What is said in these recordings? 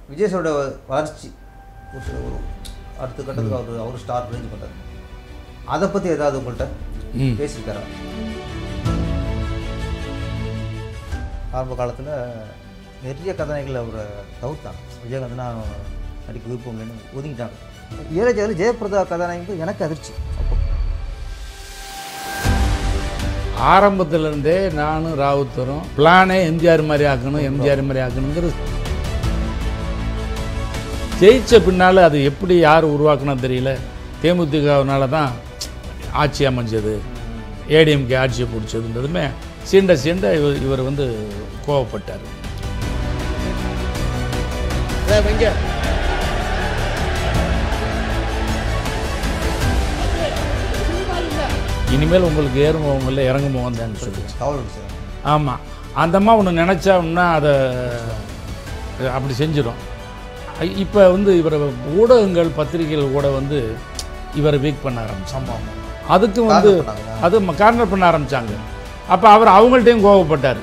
விஜய் சாரோட வளர்ச்சி ஒரு சில ஒரு அடுத்த கட்டத்துக்கு அவர் அவர் ஸ்டார் ரேஞ்ச் பண்ணார் அதை பற்றி ஏதாவது உங்கள்கிட்ட ம் பேசியிருக்காரா ஆரம்ப காலத்தில் நிறைய கதாநாயகிகள் அவரை தவிர்த்தாங்க விஜயகாந்த்னா நடிக்க விருப்பம் இல்லைன்னு ஒதுங்கிட்டாங்க ஏழை ஜெயபிரதா கதாநாயகி எனக்கு அதிர்ச்சி அப்போ ஆரம்பத்துல இருந்தே நானும் ராவுத்தரும் பிளானே எம்ஜிஆர் மாதிரி ஆக்கணும் எம்ஜிஆர் மாதிரி ஆக்கணுங்கிறது ஜெயிச்ச பின்னால் அது எப்படி யார் உருவாக்கணும் தெரியல தேமுதிகனால தான் ஆட்சி அமைஞ்சது ஏடிஎம்கே ஆட்சியை பிடிச்சதுன்றதுமே சீண்ட சீண்ட இவர் இவர் வந்து கோவப்பட்டார் இனிமேல் உங்களுக்கு ஏறுமுகமில்ல இறங்குமுகம் தான் சொல்லி காவல் அடிச்சாங்க ஆமாம் அந்த அம்மா ஒன்று நினச்சோம்னா அதை அப்படி செஞ்சிடும் இப்போ வந்து இவரை ஊடகங்கள் பத்திரிகைகள் கூட வந்து இவரை வீக் பண்ண ஆரம்பிச்சாங்க ஆமாம் ஆமாம் அதுக்கு வந்து காரணம் பண்ணாங்க. அது கார்னர் பண்ண ஆரம்பிச்சாங்க அப்போ அவர் அவங்கள்ட்டையும் கோவப்பட்டார்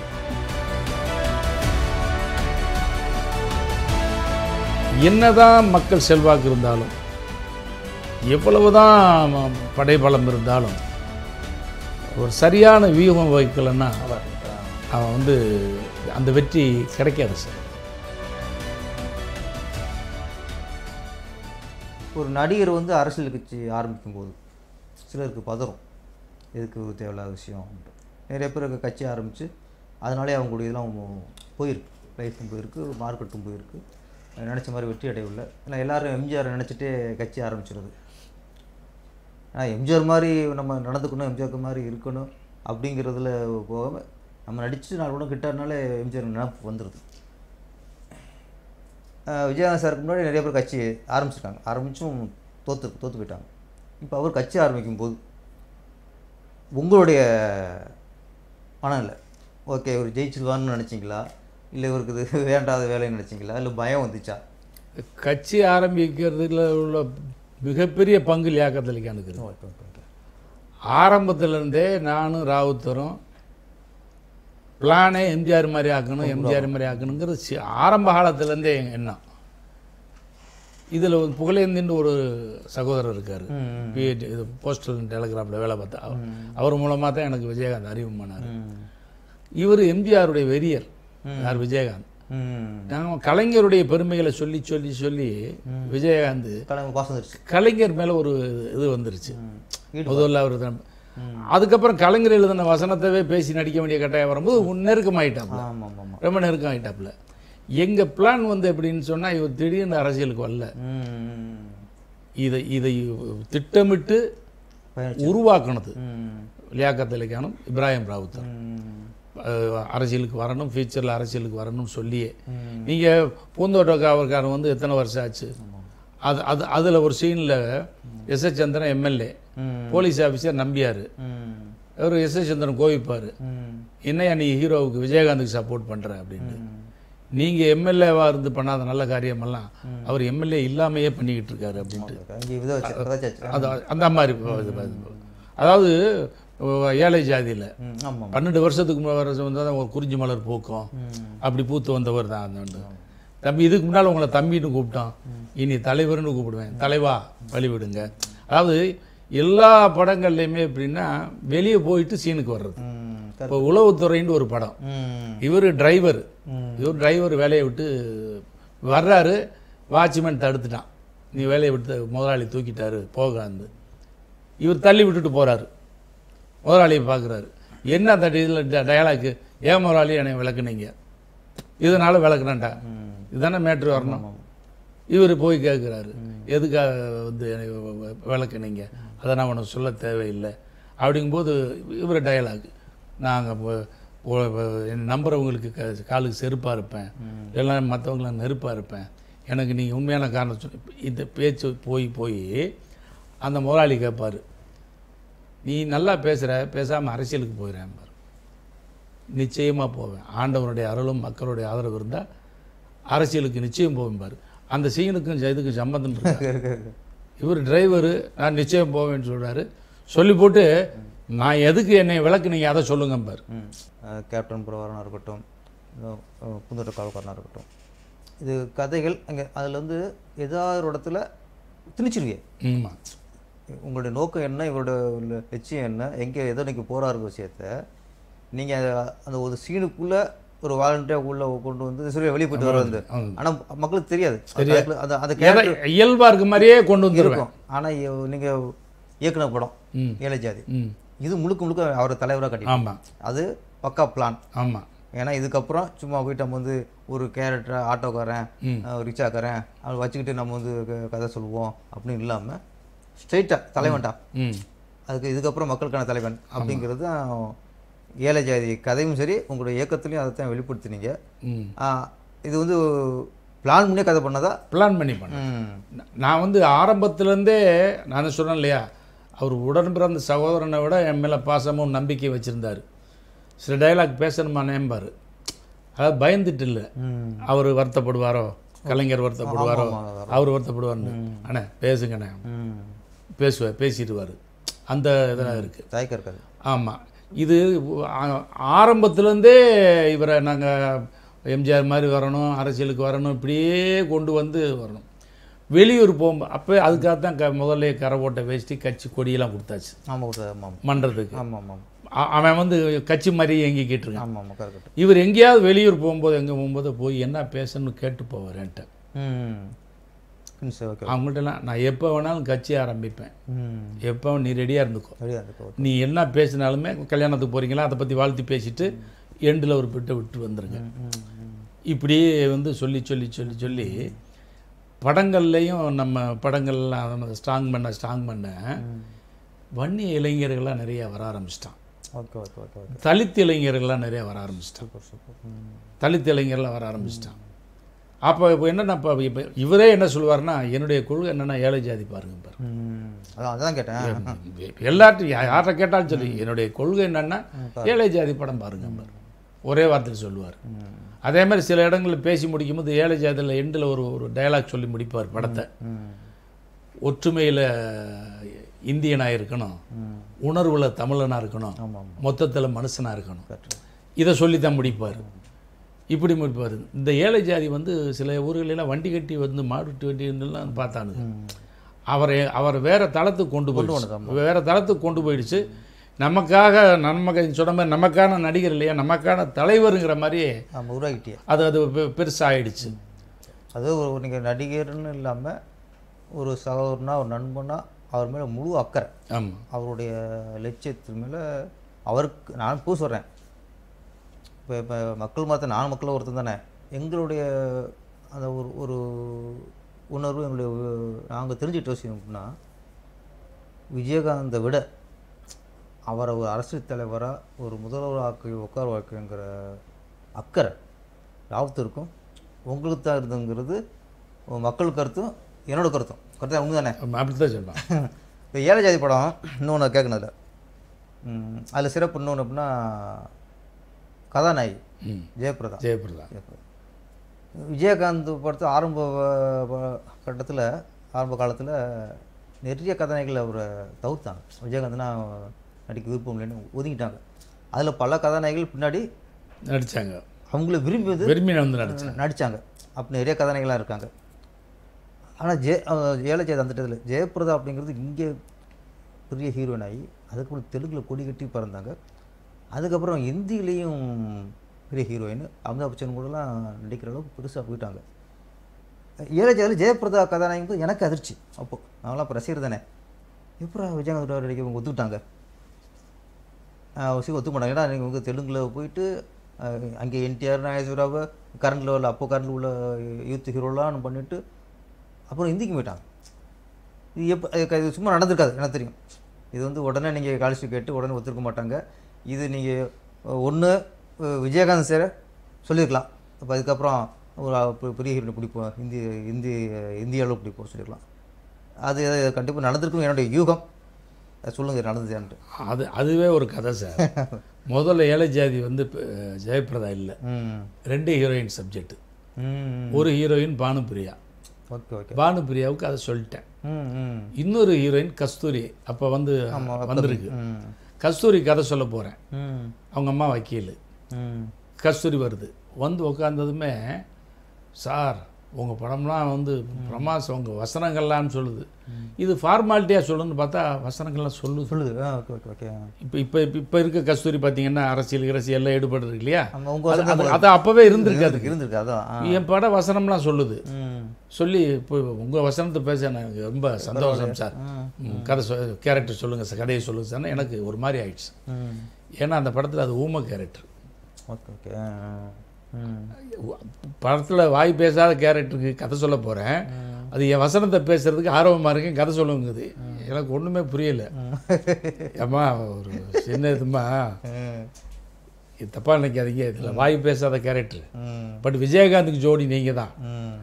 என்னதான் மக்கள் செல்வாக்கு இருந்தாலும் எவ்வளவுதான் படைபலம் இருந்தாலும் ஒரு சரியான வியூகம் வைக்கலைன்னா அவர் அவன் வந்து அந்த வெற்றி கிடைக்காது சார் ஒரு நடிகர் வந்து அரசியல் கட்சி ஆரம்பிக்கும் போது சிலருக்கு பதறும் எதுக்கு ஒரு தேவையில்லாத விஷயம் நிறைய பேர் கட்சி ஆரம்பித்து அதனாலே அவங்களுடைய இதெல்லாம் போயிருக்கு லைஃப்பும் போயிருக்கு மார்க்கெட்டும் போயிருக்கு நினச்ச மாதிரி வெற்றி அடையவில்லை ஏன்னா எல்லாரும் எம்ஜிஆர் நினச்சிட்டே கட்சி ஆரம்பிச்சிடுது ஆனால் எம்ஜிஆர் மாதிரி நம்ம நடந்துக்கணும் எம்ஜிஆர் மாதிரி இருக்கணும் அப்படிங்கிறதுல போகாம நம்ம நடித்து நாலு கூட கிட்டாருனாலே எம்ஜிஆர் நினப்பு வந்துடுது அஹ் விஜயகாந்த் சாருக்கு முன்னாடி நிறைய பேர் கட்சி ஆரம்பிச்சிருக்காங்க ஆரம்பிச்சும் தோத்து தோத்து போயிட்டாங்க இப்போ அவர் கட்சி ஆரம்பிக்கும் போது உங்களுடைய மனநிலை ஓகே இவர் ஜெயிச்சிருவான்னு நினச்சிங்களா இல்லை இவருக்கு இது வேண்டாத வேலைன்னு நினச்சிங்களா இல்லை பயம் வந்துச்சா கட்சி ஆரம்பிக்கிறதுல உள்ள மிகப்பெரிய பங்கு லியாக்கத்தலிக்கானுக்கு இருக்கு ஆரம்பத்துல இருந்தே நானும் ராவுத்தரும் பிளானே எம்ஜிஆர் மாதிரி ஆக்கணும் எம்ஜிஆர் மாதிரி ஆக்கணுங்கிறது சி- ஆரம்ப காலத்துலேருந்தே எங்கள் எண்ணம் இதில் ஒரு புகழேந்தின்னு ஒரு சகோதரர் இருக்கார் பிஹெச் இது போஸ்டல் டெலிகிராஃபில் வேலை பார்த்தா அவர்- அவர் மூலமாக தான் எனக்கு விஜயகாந்த் அறிமுகமானார் இவர் எம்ஜிஆருடைய வெறியர் யார் விஜயகாந்த் ம் நாங்கள் கலைஞருடைய பெருமைகளை சொல்லி சொல்லி சொல்லி விஜயகாந்த் கலைஞர் பாசம் வந்துருச்சு கலைஞர் மேலே ஒரு இது வந்துருச்சு ஈடு முதல்ல அவர் தான் அதுக்கப்புறம் கலைஞர் எழுதின வசனத்தவே பேசி நடிக்க வேண்டிய கட்டாயம் வரும்போது நெருக்கமாயிட்டாப்ல ஆமாம் ஆமாம் ஆமாம் ரொம்ப நெருக்கம் ஆயிட்டாப்ல எங்கள் பிளான் வந்து எப்படின்னு சொன்னால் இவர் திடீர்னு அரசியலுக்கு வரல ம் இதை இதை திட்டமிட்டு பயணிச்சு உருவாக்குனது ம் லியாக்கத் அலிகானும் இப்ராஹிம் ராவுத்தர் ம் அஹ் அரசியலுக்கு வரணும் ஃபியூச்சரில் அரசியலுக்கு வரணும்னு சொல்லியே ம். நீங்கள் பூந்தோட்ட காவல்காரன் வந்து எத்தனை வருஷம் ஆச்சு அது அது அதில் ஒரு சீனில் எஸ் எஸ் சந்திரன் எம்எல்ஏ ம் போலீஸ் ஆஃபீஸர் நம்பியார் ம் அவர் எஸ் எஸ் சந்திரன் கோவிப்பார் ம் என்னையா நீ ஹீரோவுக்கு விஜயகாந்துக்கு சப்போர்ட் பண்ணுற அப்படின்ட்டு நீங்கள் எம்எல்ஏவாக இருந்து பண்ணாத நல்ல காரியமெல்லாம் அவர் எம்எல்ஏ இல்லாமையே பண்ணிக்கிட்டு இருக்காரு அப்படின்ட்டு இங்கே இதை வச்சு கதாச்சாச்சு அது அந்த மாதிரி இது- இது- அதாவது ஏழை ஜாதியில் ம் ஆமாம் பன்னெண்டு வருஷத்துக்கு முன்னாடி வருஷம் வந்து தான் ஒரு குறிஞ்சி மலர் பூக்கும் ம் அப்படி பூத்து வந்தவர் தான் அந்த ஆண்டு. தம்பி இதுக்கு முன்னால் உங்களை தம்பின்னு கூப்பிட்டோம் இனி தலைவர்னு கூப்பிடுவேன் தலைவா வழிவிடுங்க அதாவது எல்லா படங்கள்லையுமே எப்படின்னா வெளியே போயிட்டு சீனுக்கு வர்றது ம் இப்போ உளவுத்துறைன்னு ஒரு படம் ம் இவர் டிரைவர் ம். இவர் டிரைவர் வேலையை விட்டு வர்றாரு வாட்ச்மேன் தடுத்துட்டான் நீ வேலையை விட்டு முதலாளி தூக்கிட்டாரு போகாந்து இவர் தள்ளி விட்டுட்டு போறாரு முதலாளியை பார்க்குறாரு என்ன அந்த இதில் டயலாக்கு ஏன் முதலாளி என்னை விளக்குனீங்க இதனால விளக்குனேன்டா இதுதானே மேட்ரு வரணும் இவர் போய் கேட்குறாரு எதுக்காக வந்து என்னை வ- வ- விளக்குனீங்க அதை நான் உனக்கு சொல்ல தேவையில்லை அப்படிங்கும்போது இவர் டயலாக் நாங்கள் என் நம்புறவங்களுக்கு க- காலுக்கு செருப்பாக இருப்பேன் எல்லாம் மற்றவங்கள நெருப்பாக இருப்பேன் எனக்கு நீங்கள் உண்மையான காரணம் சொல்லி இந்த பேச்சு போய் போய் அந்த முதலாளி கேட்பார் நீ நல்லா பேசுகிற பேசாமல் அரசியலுக்கு போயிடுறேன் பாரு நிச்சயமாக போவேன் ஆண்டவனுடைய அருளும் மக்களுடைய ஆதரவு இருந்தால் அரசியலுக்கு நிச்சயம் போவேன் பாரு அந்த சீனுக்கும் இதுக்கும் சம்பந்தம் இருக்கு இவர் டிரைவரு நான் நிச்சயம் போவேன்னு சொல்றாரு சொல்லி போட்டு நான் எதுக்கு என்னை விளக்குனீங்க அதை சொல்லுங்க பாரு ம் அஹ் கேப்டன் பிரபாரனாக இருக்கட்டும் இன்னும், அஹ் பூந்தோட்ட காவல்காரனாக இருக்கட்டும் இது கதைகள் அங்கே அதில் வந்து ஏதாவது ஒரு இடத்துல திணிச்சிருவீங்க ஆமாம் உங்களுடைய நோக்கம் என்ன இவரோட உள்ள லட்சியம் என்ன எங்கே எதோ இன்னைக்கு போகிறாரு விஷயத்த நீங்கள் அந்த ஒரு சீனுக்குள்ளே ஒரு வாலண்டியாக உள்ள கொண்டு வந்து சொல்லி வெளியே போயிட்டு வர வந்து ஆனால் மக்களுக்கு தெரியாது அந்த- அந்த அந்த எதை இயல்பாக இருக்க மாதிரியே கொண்டு வந்துருவேன் இருக்கும் ஆனால் நீங்கள் இயக்குன படம் ம் ஏழை ஜாதி ம் இது முழுக்க முழுக்க அவர் தலைவராக கட்டி ஆமாம் அது பக்கா பிளான் ஆமாம் ஏன்னா இதுக்கப்புறம் சும்மா போயிட்டு நம்ம வந்து ஒரு கேரக்டரை ஆட்டோக்காரன் ம். அஹ் ரிக்ஷாக்காரன் அவனை வச்சுக்கிட்டு நம்ம வந்து க- கதை சொல்லுவோம் அப்படின்னு இல்லாமல் ஸ்ட்ரெயிட்டாக தலைவன்டா ம் அதுக்கு இதுக்கப்புறம் மக்களுக்கான தலைவன் அப்படிங்கிறது தான் ஏழை ஜாதி கதையும் சரி உங்களுடைய இயக்கத்துலையும் அதை தான் வெளிப்படுத்தினீங்க ம் ஆஹ் இது வந்து பிளான் முன்னே கதை பண்ணதா பிளான் பண்ணி பண்ணேன் ம் நா- நான் வந்து ஆரம்பத்துலேருந்தே நான் சொன்னேன் இல்லையா அவர் உடன் பிறந்த சகோதரனை விட என் மேலே பாசமும் நம்பிக்கை வச்சுருந்தார் சில டைலாக் பேசணுமா நேம்பார் அதாவது பயந்துட்டு இல்லை ம் அவர் வருத்தப்படுவாரோ கலைஞர் வருத்தப்படுவாரோ ஆமா, ஆமா. அவர் வருத்தப்படுவார்னு அண்ணே பேசுங்கண்ணே ம் பேசுவார் பேசிடுவார் அந்த இதெல்லாம் இருக்குது தயக்கம் இருக்காது ஆமாம் இது ஆ- ஆரம்பத்துலேருந்தே இவரை நாங்கள் எம்ஜிஆர் மாதிரி வரணும் அரசியலுக்கு வரணும் இப்படியே கொண்டு வந்து வரணும் வெளியூர் போகும்போது அப்போ அதுக்காக தான் க முதல்ல கரை ஓட்டை வேஷ்டி கட்சி கொடியெல்லாம் கொடுத்தாச்சு ஆமாம் சார் ஆமாம் மன்றத்துக்கு ஆமாம் ஆமாம் அ- அவன் வந்து கட்சி மாதிரி எங்கிக்கிட்டு இருக்கான் ஆமாம் ஆமாம் கரெக்ட் இவர் எங்கேயாவது வெளியூர் போகும்போது எங்கே போகும்போது போய் என்ன பேசணும்னு கேட்டு போவார் என்கிட்ட ம் சரி ஓகே அவங்கள்ட்டலாம் நான் எப்போ வேணாலும் கட்சி ஆரம்பிப்பேன் ம் எப்போ நீ ரெடியாக இருந்துக்கோ சரியா இருக்கு நீ என்ன பேசினாலுமே கல்யாணத்துக்கு போகிறீங்களா அதை பற்றி வாழ்த்து பேசிட்டு எண்டில் ஒரு பிட்டை விட்டு வந்துருங்க ம் ம் இப்படியே வந்து சொல்லி சொல்லி சொல்லி சொல்லி படங்கள்லையும் நம்ம படங்கள்லாம் நம்ம ஸ்ட்ராங் பண்ண ஸ்ட்ராங் பண்ண வன்னிய இளைஞர்கள்லாம் நிறைய வர ஆரம்பிச்சிட்டான் okay okay okay okay Dalit இளைஞர்கள்லாம் நிறைய வர ஆரம்பிச்சிட்டான் சூப்பர் சூப்பர் ம் தலித் இளைஞர்லாம் வர ஆரம்பிச்சிட்டான் அப்போ இப்போ என்னன்னா இப்போ இப்போ இவரே என்ன சொல்லுவாருன்னா என்னுடைய கொள்கை என்னன்னா ஏழை ஜாதி பாருங்க பாரு ம் அதான் அதான் கேட்டேன் எல்லார்ட்டும் யாரை கேட்டாலும் சொல்லி என்னுடைய கொள்கை என்னன்னா ஏழை ஜாதி படம் பாருங்க பாரு ஒரே வார்த்தையில் சொல்லுவார் ம் அதே மாதிரி சில இடங்களில் பேசி முடிக்கும்போது ஏழை ஜாதியில் எண்டில் ஒரு ஒரு டயலாக் சொல்லி முடிப்பார் படத்தை ம் ஒற்றுமையில் இந்தியனாக இருக்கணும் ம் உணர்வில் தமிழனாக இருக்கணும் ஆமாம் ஆமாம் மொத்தத்தில் மனுஷனாக இருக்கணும் கரெக்ட் இதை சொல்லி தான் முடிப்பார் இப்படி முடிப்பார் இந்த ஏழை ஜாதி வந்து சில ஊர்களெல்லாம் வண்டி கட்டி வந்து மாடுட்டு வண்டிலாம் பார்த்தானுங்க ம் அவரை அவர் வேற தளத்துக்கு கொண்டு போனது, போயிடுச்சு வேற தளத்துக்கு கொண்டு போயிடுச்சு நமக்காக நமக்கு சொன்ன மாதிரி நமக்கான நடிகர் இல்லையா நமக்கான தலைவருங்கிற மாதிரியே ஆமாம் உருவாக்கிட்டியே அது அது பெ- பெருசாயிடுச்சு அது ஒரு நீங்கள் நடிகர்னு இல்லாமல் ஒரு சகோதரனா ஒரு நண்பனா அவர் மேலே முழு அக்கறை ஆமாம் அவருடைய லட்சியத்து மேலே அவருக்கு நான் பூ சொல்கிறேன் இப்போ இப்போ மக்கள் மரத்தை நான் மக்கள் ஒருத்தன் தானே எங்களுடைய அந்த ஒரு ஒரு உணர்வு எங்களுடைய நாங்கள் தெரிஞ்சுக்கிட்ட விஷயம் அப்படின்னா விஜயகாந்தை விட அவரை ஒரு அரசியல் தலைவராக ஒரு முதல்வராக்கி உட்கார வைக்கங்கிற அக்கறை ராவத்திற்கும் உங்களுக்கு தான் இருந்துங்கிறது மக்கள் கருத்தும் என்னோட கருத்தும் கருத்து உண்மை தானே அப்படி தான் சொல்லுவான் இப்போ ஏழை ஜாதி படம் இன்னொன்று கேட்கணும் அதில் அதில் சிறப்பு இன்னொன்று அப்படின்னா கதாநாயகி ம் ஜெயபிரதா ஜெயபிரதா ஜெயபிரதா விஜயகாந்த் படத்து ஆரம்ப கட்டத்தில் ஆரம்ப காலத்தில் நிறைய கதாநாயகிகள் அவரை தவிர்த்தாங்க விஜயகாந்த்னா நடிக்க விருப்பம் இல்லைன்னு ஒதுங்கிட்டாங்க அதில் பல கதாநாயகிகள் பின்னாடி நடித்தாங்க அவங்கள விரும்பியது விரும்பி வந்து நடித்தாங்க நடித்தாங்க அப்படி நிறைய கதாநாயகளாக இருக்காங்க ஆனால் ஜெய அஹ் ஏழை ஜெயத் வந்துட்டதில் ஜெயபிரதா அப்படிங்கிறது இங்கே பெரிய ஹீரோயின் ஆகி அதுக்கப்புறம் தெலுங்கில் கொடி கட்டி பிறந்தாங்க அதுக்கப்புறம் ஹிந்திலையும் பெரிய ஹீரோயின் அமிதாப் பச்சன் கூடலாம் நடிக்கிற அளவுக்கு பெருசாக போயிட்டாங்க ஏழை ஜெயலலிதா ஜெயபிரதா கதாநாயகி வந்து எனக்கு அதிர்ச்சி அப்போ நாங்களாம் இப்போ ரசிகர் தானே எப்பறம் விஜயகாந்த் நடிக்க இவங்க ஒத்துக்கிட்டாங்க அவசியம் ஒத்துக்க மாட்டாங்க ஏன்னா நீங்கள் வந்து தெலுங்கில் போயிட்டு அஹ், அங்கே என்டிஆர் நாகேஸ்வராவை கரண்ட் லெவலில் அப்போ கரண்ட் உள்ள யூத் ஹீரோலாம் பண்ணிவிட்டு அப்புறம் ஹிந்திக்கு போயிட்டாங்க இது எப்போ இது சும்மா நடந்திருக்காது எனக்கு தெரியும் இது வந்து உடனே நீங்கள் காலேஜ் கேட்டு உடனே ஒத்துருக்க மாட்டாங்க இது நீங்கள் ஒன்று விஜயகாந்த் சார் சொல்லியிருக்கலாம் அப்போ அதுக்கப்புறம் ஒரு பெ- பெரிய ஹீரோனை பிடிப்போம் ஹிந்தி ஹிந்தி இந்திய அளவு பிடிப்போம் சொல்லியிருக்கலாம் அது கண்டிப்பாக நடந்திருக்கும் என்னுடைய யூகம் அது சொல்லுங்கள் நடந்ததுன்ட்டு அது அதுவே ஒரு கதை சார் முதல்ல ஏழை ஜாதி வந்து இப்ப, ஜெயபிரதா இல்லை ம் ரெண்டு ஹீரோயின் சப்ஜெக்ட் ம் ஒரு ஹீரோயின் பானுப்பிரியா ஓகே ஓகே பானுப்பிரியாவுக்கு அதை சொல்லிட்டேன் ம் ம் இன்னொரு ஹீரோயின் கஸ்தூரி அப்போ வந்து ஆமாம் வந்திருக்கு ம் கஸ்தூரி கதை சொல்ல போகிறேன் ம் அவங்க அம்மா வக்கீல் ம் கஸ்தூரி வருது வந்து உட்காந்ததுமே சார் உங்கள் படம்லாம் வந்து பிரமாசம் உங்கள் வசனங்கள்லாம் சொல்லுது இது ஃபார்மாலிட்டியாக சொல்லணும்னு பார்த்தா வசனங்கள்லாம் சொல்லுது சொல்லுது ஆ ஓகே ஓகே ஓகே இப்போ இப்போ இப்போ இருக்க கஸ்தூரி பார்த்தீங்கன்னா அரசியல் அரசியல் எல்லாம் ஈடுபட்டு இருக்கு இல்லையா அங்கே உங்கள் அது- வசனம் அது அது அப்போவே இருந்திருக்காது இருந்திருக்கு அதான் ஆ. என் பட வசனம்லாம் சொல்லுது ம் சொல்லி இப்போ உங்கள் வசனத்தை பேச எனக்கு ரொம்ப சந்தோஷம் சார் ம், கதை சொ கேரக்டர் சொல்லுங்கள் சார் கதையை சொல்லுங்கள் சார் எனக்கு ஒரு மாதிரி ஆயிடுச்சு ம் ஏன்னா அந்த படத்தில் அது ஊமை கேரக்டர் ஓகே ஓகே ஆ, ஆ. ம் படத்தில் வாய் பேசாத கேரக்டருக்கு கதை சொல்ல போகிறேன் அது என் வசனத்தை பேசுறதுக்கு ஆர்வமாக இருக்கேன் கதை சொல்லுங்குது எனக்கு ஒன்றுமே புரியல ஏம்மா ஒரு சின்ன இதுமா ம் இது தப்பாக நினைக்காதீங்க இதில் வாய் பேசாத கேரக்டர் ம் பட் விஜயகாந்துக்கு ஜோடி நீங்கள் தான் ம்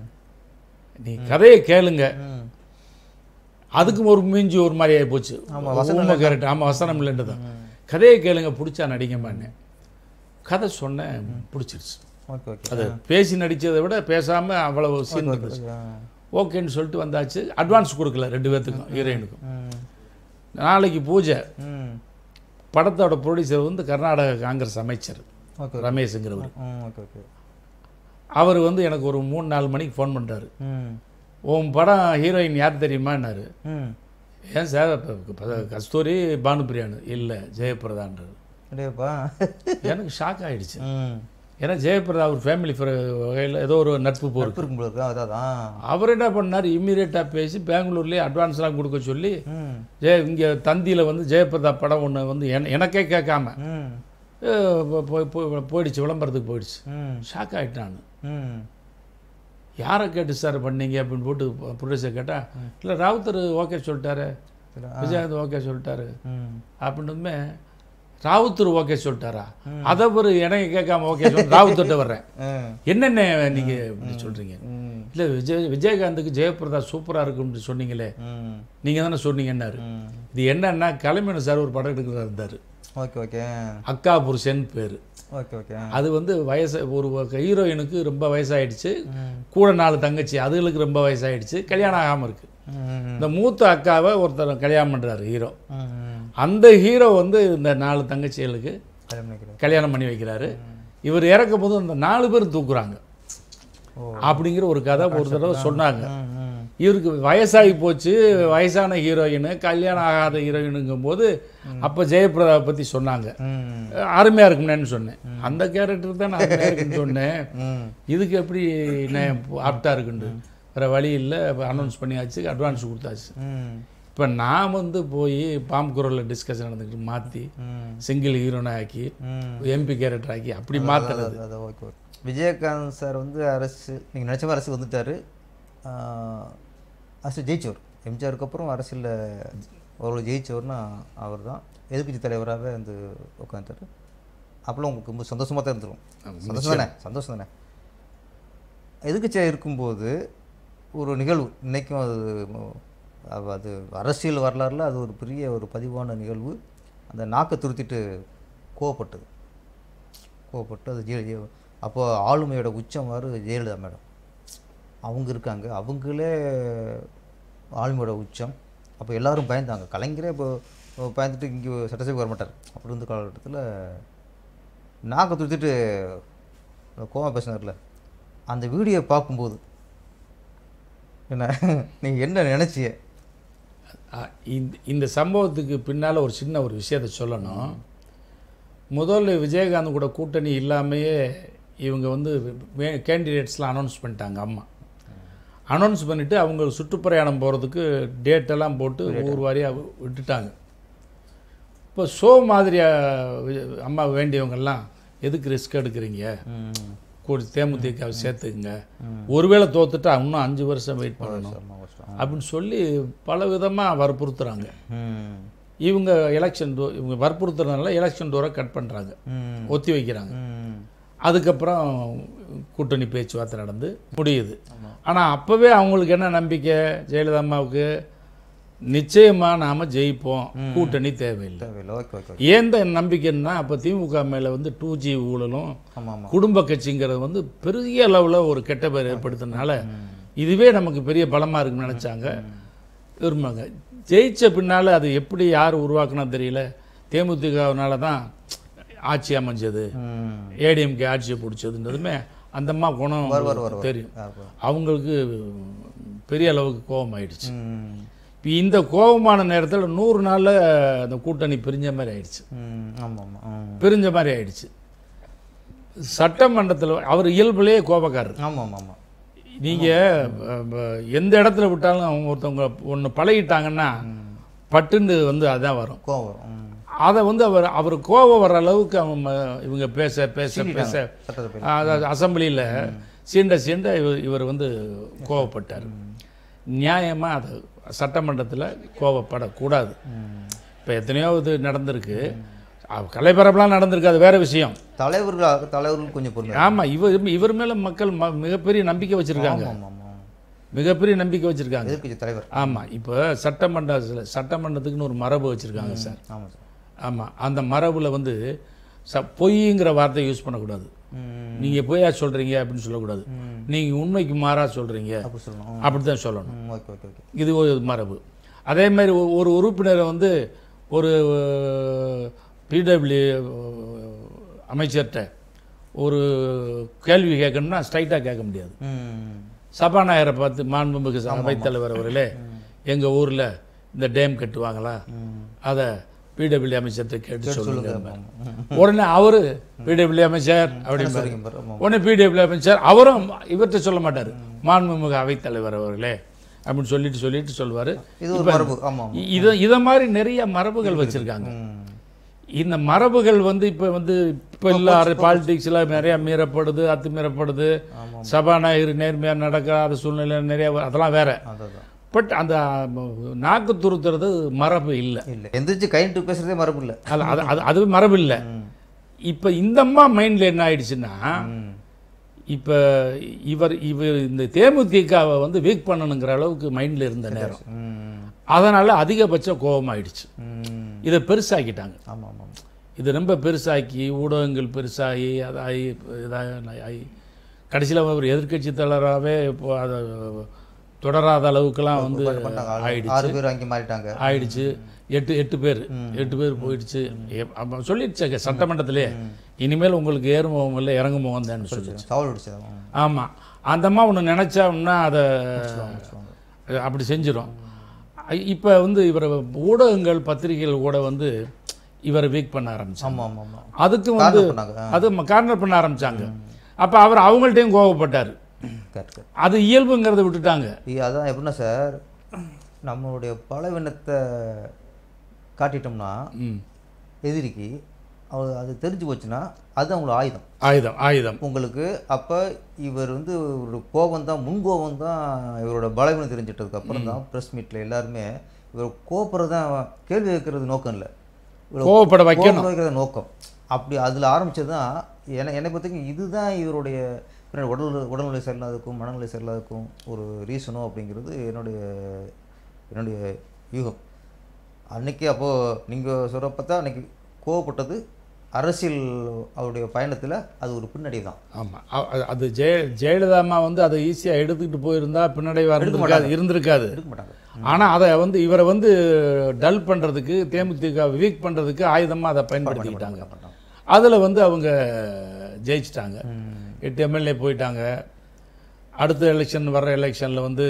நீ கதையை கேளுங்க ம் அதுக்கும் ஒரு மிஞ்சி ஒரு மாதிரி ஆகி போச்சு ஊமை கேரக்டர் ஆமாம் வசனம் இல்லைன்றது தான் கதையை கேளுங்க பிடிச்சா நடிங்கம்மான்னு கதை சொன்னேன் பிடிச்சிருச்சு ஓகே ஓகே அது பேசி நடித்ததை விட பேசாமல் அவ்வளவு சீன் இருந்துச்சு ஆ. ஓகேன்னு சொல்லிட்டு வந்தாச்சு அட்வான்ஸ் கொடுக்கல ரெண்டு பேர்த்துக்கும் ஹீரோயினுக்கும் ம் நாளைக்கு பூஜை ம் படத்தோட ப்ரொடியூசர் வந்து கர்நாடக காங்கிரஸ் அமைச்சர் ஓகே ரமேஷுங்கிறவர் ம் ஓகே ஓகே அவர் வந்து எனக்கு ஒரு மூணு நாலு மணிக்கு ஃபோன் பண்ணுறாரு ம் உன் படம் ஹீரோயின் யார் தெரியுமான்னாரு ம் ஏன் சார் இப்ப- இப்ப கஸ்தூரி பானுபிரியானு இல்லை ஜெயபிரதான்றது அப்படியேப்பா எனக்கு ஷாக் ஆயிடுச்சு ம் ஏன்னா ஜெயபிரதா ஒரு ஃபேமிலி வகையில் ஏதோ ஒரு நட்பு போருக்கு நட்பு இருக்கும் போல இருக்கா அதான் அதான் அவர் என்ன பண்ணார் இம்மீடியட்டாக பேசி பெங்களூர்லேயே அட்வான்ஸ்லாம் கொடுக்க சொல்லி ம் ஜெய இங்கே தந்தியில் வந்து ஜெயபிரதா படம் ஒன்று வந்து என- எனக்கே கேட்காம ம் அஹ் போ- போய் போய் போயிடுச்சு விளம்பரத்துக்கு போயிடுச்சு ம் ஷாக் ஆகிட்டான் ம் யாரை கேட்டு சார் பண்ணீங்க அப்படின்னு போட்டு ப்ரொடியூசர் கேட்டால் இல்லை ராவுத்தர் ஓகே சொல்லிட்டாரு சரி, விஜயகாந்த் ஓகே சொல்லிட்டாரு ம் அப்படின்னுமே ராவுத்தர் ஓகே சொல்லிட்டாரா அதை ஒரு எனக்கு கேட்காம ஓகே சொல்லி ராவுத்தர்கிட்ட வர்றேன் ம் என்னென்ன நீங்கள் இப்படி சொல்கிறீங்க ம் இல்லை விஜய் விஜயகாந்துக்கு ஜெயபிரதா சூப்பராக இருக்கும்னு சொன்னீங்களே ம் நீங்கள் தானே சொன்னீங்கன்னாரு ம் இது என்னன்னா கலைமணி சார் ஒரு படம் எடுக்கிறதா இருந்தார் ஓகே ஓகே அக்கா புருஷன் பேர் ஓகே ஓகே அது வந்து வயசு ஒரு ஹீரோயினுக்கு ரொம்ப வயசாயிடுச்சு ம் கூட நாலு தங்கச்சி அதுகளுக்கு ரொம்ப வயசாயிடுச்சு கல்யாணம் ஆகாமல் இருக்கு ம் இந்த மூத்த அக்காவை ஒருத்தர் கல்யாணம் பண்ணுறாரு ஹீரோ ம் ம் அந்த ஹீரோ வந்து இந்த நாலு தங்கச்சிகளுக்கு கல்யாணம் பண்ணிக்கிறேன் கல்யாணம் பண்ணி வைக்கிறாரு இவர் இறக்கும் போது அந்த நாலு பேர் தூக்குறாங்க ஓ அப்படிங்கிற ஒரு கதை ஒரு தடவை சொன்னாங்க ம் ம் இவருக்கு வயசாகி போச்சு வயசான ஹீரோயின் கல்யாணம் ஆகாத ஹீரோயினுங்கும் போது அப்போ ஜெயபிரதாவை பற்றி சொன்னாங்க ம் அருமையாக இருக்கும்னு சொன்னேன் அந்த கேரக்டர் தான் நான் அருமையாக இருக்குன்னு சொன்னேன் ம் இதுக்கு எப்படி நான் ஆப்டாக இருக்குண்டு வேறு வழி இல்லை அனௌன்ஸ் பண்ணியாச்சு அட்வான்ஸ் கொடுத்தாச்சு ம் இப்போ நான் வந்து போய் பாம் குரலில் டிஸ்கஷன் நடந்துக்கிட்டு மாற்றி ம் சிங்கிள் ஹீரோனை ஆக்கி ம் எம்பி கேரக்டர் ஆக்கி அப்படி மாற்றுறது அது அது ஓகே ஓகே விஜயகாந்த் சார் வந்து அரசு நீங்கள் நினச்ச மாதிரி அரசு வந்துட்டார் அரசு ஜெயிச்சவர் எம்ஜிஆருக்கு அப்புறம் அரசியலில் ஒரு ஜெயிச்சவர்னா அவர் தான் எதிர்க்கட்சி தலைவராகவே வந்து உட்காந்துட்டார் அப்போலாம் உங்களுக்கு ரொம்ப சந்தோஷமாக தான் இருந்துரும் சந்தோஷம் தானே சந்தோஷம் தானே எதிர்க்கட்சியாக இருக்கும்போது ஒரு நிகழ்வு இன்றைக்கும் அது அவ- அது அரசியல் வரலாறுல அது ஒரு பெரிய ஒரு பதிவான நிகழ்வு அந்த நாக்கை துருத்திட்டு கோவப்பட்டது கோவப்பட்டு அது ஜெய அப்போ ஆளுமையோட உச்சம் வரு ஜெயலலிதா மேடம் அவங்க இருக்காங்க அவங்களே ஆளுமையோட உச்சம் அப்போ எல்லாரும் பயந்தாங்க கலைஞரே இப்போ இப்போ பயந்துட்டு இங்கே சட்டசபைக்கு வர மாட்டார் அப்படி இருந்த காலகட்டத்தில் நாக்கை துருத்திட்டு கோவம் பேசினார்ல அந்த வீடியோ பார்க்கும்போது என்ன நீங்கள் என்ன நினச்சிய அஹ் இந்த இந்த சம்பவத்துக்கு பின்னால் ஒரு சின்ன ஒரு விஷயத்தை சொல்லணும் முதல்ல விஜயகாந்த் கூட கூட்டணி இல்லாமையே இவங்க வந்து கேண்டிடேட்ஸ்லாம் அனௌன்ஸ் பண்ணிட்டாங்க அம்மா அனௌன்ஸ் பண்ணிவிட்டு அவங்க சுற்றுப்பிரயாணம் போகிறதுக்கு டேட்டெல்லாம் போட்டு ஊர் வாரியாக விட்டுட்டாங்க இப்போ ஷோ மாதிரியாக அம்மா வேண்டியவங்கெல்லாம் எதுக்கு ரிஸ்க் எடுக்கிறீங்க கூடி தேமுதிகவை சேர்த்துக்குங்க ஒருவேளை தோத்துட்டா இன்னும் அஞ்சு வருஷம் வெயிட் பண்ணணும் அப்படின்னு சொல்லி பல விதமாக வற்புறுத்துறாங்க ம் இவங்க எலெக்ஷன் டோ இவங்க வற்புறுத்துறதுனால எலெக்ஷன் டோரை கட் பண்ணுறாங்க ம் ஒத்தி வைக்கிறாங்க ம் அதுக்கப்புறம் கூட்டணி பேச்சுவார்த்தை நடந்து முடியுது ஆனால் அப்போவே அவங்களுக்கு என்ன நம்பிக்கை ஜெயலலிதா அம்மாவுக்கு நிச்சயமாக நாம் ஜெயிப்போம் கூட்டணி தேவையில்லை தேவையில்லை ஓகே ஓகே ஏன் இந்த நம்பிக்கைன்னா அப்போ திமுக மேலே வந்து டூ ஜி ஊழலும் ஆமாம் ஆமாம் குடும்ப கட்சிங்கிறது வந்து பெரிய அளவில் ஒரு கெட்ட பேர் ஏற்படுத்தினால இதுவே நமக்கு பெரிய பலமாக இருக்குன்னு நினச்சாங்க விரும்பாங்க ஜெயிச்ச பின்னால் அது எப்படி யார் உருவாக்குனா தெரியல தேமுதிகனால தான் ஆட்சி அமைஞ்சது ம் ஏடிஎம்கே ஆட்சியை பிடிச்சதுன்றதுமே அந்த அம்மா குணம் வரு வரு வரு தெரியும் யார் பா- அவங்களுக்கு பெரிய அளவுக்கு கோபம் ஆயிடுச்சு ம் இப்போ இந்த கோபமான நேரத்தில் நூறு நாளில் அந்த கூட்டணி பிரிஞ்ச மாதிரி ஆயிடுச்சு ம் ஆமாம் ஆமாம் ம் பிரிஞ்ச மாதிரி ஆயிடுச்சு சட்டமன்றத்தில் அவர் இயல்புலேயே கோபக்காரர் ஆமாம் ஆமாம் ஆமாம் நீங்கள் எந்த இடத்துல விட்டாலும் அவங்க ஒருத்தவங்க ஒன்று பழகிட்டாங்கன்னா பட்டுன்னு வந்து அதான் வரும் கோவம் வரும் ம் அதை வந்து அவர் அவர் கோபம் வர்ற அளவுக்கு அவங்க இவங்க பேச பேச பேச சட்டத்தை அதாவது அசம்பிளியில் சீண்ட சீண்ட இவர் இவர் வந்து கோவப்பட்டார் நியாயமாக அது சட்டமன்றத்தில் கோவப்படக்கூடாது ம் இப்போ எத்தனையோ இது நடந்திருக்கு அவ- கலைபரப்புலாம் நடந்திருக்கு அது வேற விஷயம் தலைவர்கள் தலைவர்கள் கொஞ்சம் பொருள் ஆமாம் இவர் இவர் மேலே மக்கள் ம- மிகப்பெரிய நம்பிக்கை வச்சுருக்காங்க ஆமாம் ஆமாம் மிகப்பெரிய நம்பிக்கை வச்சுருக்காங்க எதிர்க்கட்சி தலைவர் ஆமாம் இப்போ சட்டமன்ற சட்டமன்றத்துக்குன்னு ஒரு மரபு வச்சுருக்காங்க சார் ஆமாம் சார் ஆமாம் அந்த மரபில் வந்து ச பொய்ங்கிற வார்த்தையை யூஸ் பண்ணக்கூடாது ம் நீங்கள் பொய்யா சொல்கிறீங்க அப்படின்னு சொல்லக்கூடாது ம் நீங்கள் உண்மைக்கு மாறா சொல்கிறீங்க அப்படி சொல்லணும் அப்படி தான் சொல்லணும் ம் ஓகே ஓகே ஓகே இது ஒரு மரபு அதே மாதிரி ஒ- ஒரு உறுப்பினரை வந்து ஒரு பிடபிள்யூ அமைச்சர்கிட்ட ஒரு கேள்வி கேட்கணும்னா ஸ்ட்ரைட்டாக கேட்க முடியாது ம் சபாநாயகரை பார்த்து மாண்புமிகு அவைத்தலைவர் அவர்களே எங்கள் ஊரில் இந்த டேம் கட்டுவாங்களா ம் அதை பிடபிள்யூ அமைச்சர்கிட்ட கேட்டு சொல்லுங்க ம் உடனே அவரு பிடபிள்யூ அமைச்சர் அப்படின்னு சரிங்க பாரு ஆமாம் உடனே பிடபிள்யூ அமைச்சர் அவரும் இவர்கிட்ட சொல்ல மாட்டார் மாண்புமிகு அவைத்தலைவர் அவர்களே அப்படின்னு சொல்லிட்டு சொல்லிட்டு சொல்லுவார் இது ஒரு மரபு ஆமாம் இதை இதை மாதிரி நிறைய மரபுகள் வச்சுருக்காங்க ம் இந்த மரபுகள் வந்து இப்போ வந்து இப்போ இல்லை பாலிடிக்ஸில் நிறைய மீறப்படுது அத்துமீறப்படுது ஆமாம் சபாநாயகர் நேர்மையாக நடக்காத சூழ்நிலை நிறைய வ- அதெல்லாம் வேற அதான் பட் அந்த ம- நாக்கு துருத்துறது மரபு இல்லை இல்லை எந்திரிச்சு கைட்டு பேசுறதே மரபு இல்லை அது அது அது அதுவே மரபு இல்லை ம் இப்போ இந்த அம்மா மைண்டில் என்ன ஆயிடுச்சுன்னா ம் இப்போ இவர் இவர் இந்த தேமுதிகவை வந்து வீக் பண்ணணுங்கிற அளவுக்கு மைண்டில் இருந்த நேரம் ம் அதனால் அதிகபட்ச கோபமாயிடுச்சு ம் இதை பெருசாக்கிட்டாங்க ஆமாம் ஆமாம் இது ரொம்ப பெருசாக்கி ஊடகங்கள் பெருசாகி அதாகி இதாக ஆகி கடைசியில் ஒரு எதிர்க்கட்சி தலைவராகவே இப்போ அதை தொடராத அளவுக்குலாம் வந்து பண்ணாங்க ஆளு. ஆயிடுச்சு ஆறு பேர் அங்கே மாறிட்டாங்க ஆயிடுச்சு எட்டு எட்டு பேர் எட்டு பேர் போயிடுச்சு எப்- அப்ப சொல்லிடுச்சு சட்டமன்றத்திலே இனிமேல் உங்களுக்கு ஏறும் முகம் இல்லை இறங்கும் முகம் தான் சொல்லி சவால் விடுச்சது ஆமாம் அந்த அம்மா ஒன்று நினச்சோம்னா அதை அப்படி செஞ்சிடும் இப்போ வந்து இவரை ஊடகங்கள் பத்திரிகைகள் கூட வந்து இவரை வீக் பண்ண ஆரம்பிச்சாங்க ஆமாம் ஆமாம் ஆமாம் அதுக்கு வந்து காரணம் பண்ணாங்க அது கார்னர் பண்ண ஆரம்பிச்சாங்க அப்போ அவர் அவங்கள்ட்டையும் கோவப்பட்டார் கரெக்ட் கரெக்ட் அது இயல்புங்கிறத விட்டுட்டாங்க இ- அதான் எப்படின்னா சார் நம்மளுடைய பலவீனத்தை காட்டிட்டோம்னா ம் எதிரிக்கு அவ அது தெரிஞ்சு போச்சுன்னா அது அவங்களோட ஆயுதம் ஆயுதம் ஆயுதம் உங்களுக்கு அப்போ இவர் வந்து ஒரு கோபம் தான் முன்கோபம் தான் இவரோட பலவீனம் தெரிஞ்சிட்டதுக்கு அப்புறம் தான் ப்ரெஸ் மீட்டில் எல்லாருமே இவர் கோபுறது தான் கேள்வி கேட்கறது நோக்கம் இல்லை இவரை கோவப்பட வைக்கணும் கோபுரம் வைக்கிறது நோக்கம் அப்படி அதில் ஆரம்பிச்சது தான் என்னை என்னை பொறுத்தவரைக்கும் இதுதான் இவருடைய பின்னாடி உடல் உடல்நிலை சரியில்லாததுக்கும் மனநிலை சரியில்லாததுக்கும் ஒரு ரீசனோ அப்படிங்கிறது என்னுடைய என்னுடைய யூகம் அன்னைக்கு அப்போது நீங்கள் சொல்கிறப்ப தான் அன்னைக்கு கோவப்பட்டது அரசியல் அவருடைய பயணத்தில் அது ஒரு பின்னடை தான் ஆமாம் அது ஜெய ஜெயலலிதா அம்மா வந்து அதை ஈஸியாக எடுத்துக்கிட்டு போயிருந்தா பின்னடைவாக இருந்திருக்காது இருந்திருக்காது எடுக்க மாட்டாங்க ஆனால் அதை வந்து இவரை வந்து டல் பண்ணுறதுக்கு தேமுதிக வீக் பண்ணுறதுக்கு ஆயுதமாக அதை பயன்படுத்திக்கிட்டாங்க மாட்டாங்க அதில் வந்து அவங்க ஜெயிச்சிட்டாங்க எட்டு எம்எல்ஏ போயிட்டாங்க அடுத்த எலெக்ஷன் வர்ற எலெக்ஷனில் வந்து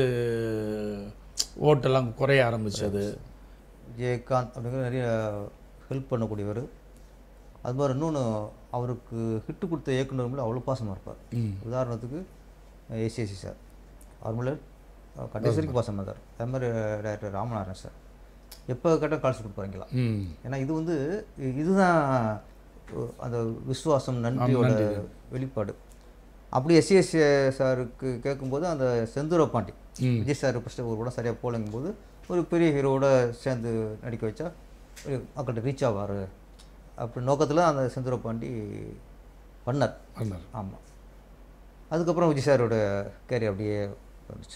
ஓட்டெல்லாம் குறைய ஆரம்பிச்சது விஜயகாந்த் அப்படிங்கிற நிறைய ஹெல்ப் பண்ணக்கூடியவர் அது மாதிரி இன்னொன்று அவருக்கு ஹிட்டு கொடுத்த இயக்குனர் மேலே அவ்வளோ பாசமாக இருப்பார் ம் உதாரணத்துக்கு ஏசிஎஸ்சி சார் அவர் மேலே கடைசி வரைக்கும் பாசமாக இருந்தார் அது மாதிரி டைரக்டர் ராமநாதன் சார் எப்போ கேட்டால் கால்ஸ் கொடுப்பாங்களா ம் ஏன்னா இது வந்து இ- இதுதான் அஹ், அந்த விசுவாசம் நன்றியோட வெளிப்பாடு அப்படி எஸ்சிஎஸ்சி சாருக்கு கேட்கும்போது அந்த செந்தூர பாண்டி ம். விஜய் சார் ஃபஸ்ட்டு ஒரு கூட சரியாக போலங்கும் போது ஒரு பெரிய ஹீரோவோட சேர்ந்து நடிக்க வச்சா ஒரு மக்கள்கிட்ட ரீச் ஆவார் அப்படி நோக்கத்தில் அந்த செந்தூர பாண்டி பண்ணார் பண்ணார் ஆமாம் அதுக்கப்புறம் விஜய் சாரோட கேரியர் அப்படியே வந்துச்சு